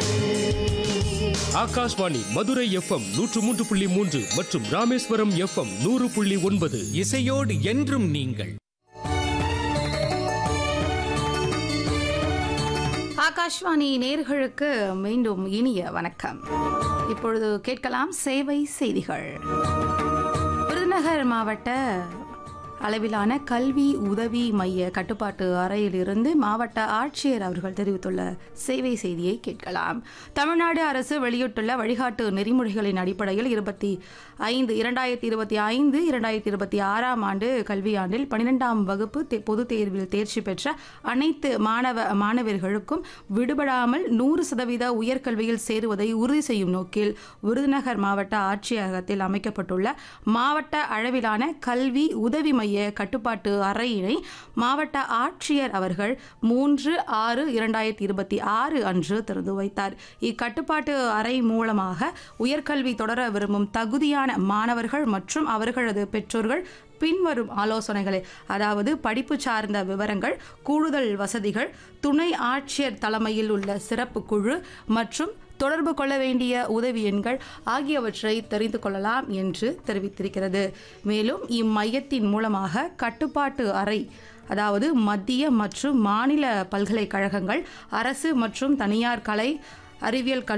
Akashvani Madurai FM நூற்று மூன்று புள்ளி மூன்று மற்றும் ராமேஸ்வரம் எஃப்எம் நூறு புள்ளி ஒன்பது இசையோடு என்றும் நீங்கள் ஆகாஷ்வாணி நேர்களுக்கு மீண்டும் இனிய வணக்கம் இப்பொழுது கேட்கலாம் சேவை செய்திகள் விருதுநகர் மாவட்ட அளவிலான கல்வி உதவி மைய கட்டுப்பாட்டு அறையிலிருந்து மாவட்ட ஆட்சியர் அவர்கள் தெரிவித்துள்ள சேவை செய்தியை கேட்கலாம் தமிழ்நாடு அரசு வெளியிட்டுள்ள வழிகாட்டு நெறிமுறைகளின் அடிப்படையில் இருபத்தி ஐந்து இரண்டாயிரத்தி இருபத்தி ஐந்து இரண்டாயிரத்தி இருபத்தி ஆறாம் ஆண்டு கல்வியாண்டில் பன்னிரெண்டாம் வகுப்பு தே- பொதுத் தேர்வில் தேர்ச்சி பெற்ற அனைத்து மாணவ மாணவர்களுக்கும் விடுபடாமல் நூறு சதவீத உயர்கல்வியில் சேருவதை உறுதி செய்யும் நோக்கில் விருதுநகர் மாவட்ட ஆட்சியரகத்தில் அமைக்கப்பட்டுள்ள மாவட்ட அளவிலான கல்வி உதவி மைய கட்டுப்பாட்டு அறையினை மாவட்ட ஆட்சியர் அவர்கள் மூன்று ஆறு இரண்டாயிரத்தி இருபத்தி ஆறு அன்று திறந்து வைத்தார் இக்கட்டுப்பாட்டு அறை மூலமாக உயர்கல்வி தொடர விரும்பும் தகுதியான மாணவர்கள் மற்றும் அவர்களது பெற்றோர்கள் பின்வரும் ஆலோசனைகளை அதாவது படிப்பு சார்ந்த விவரங்கள் கூடுதல் வசதிகள் துணை ஆட்சியர் தலைமையில் உள்ள சிறப்பு குழு மற்றும் தொடர்பு கொள்ள வேண்டிய உதவி எண்கள் ஆகியவற்றை தெரிந்து கொள்ளலாம் என்று தெரிவித்திருக்கிறது மேலும் இம்மையத்தின் மூலமாக கட்டுப்பாட்டு அறை அதாவது மத்திய மற்றும் மாநில பல்கலைக்கழகங்கள் அரசு மற்றும் தனியார் கலை அறிவியல் கல்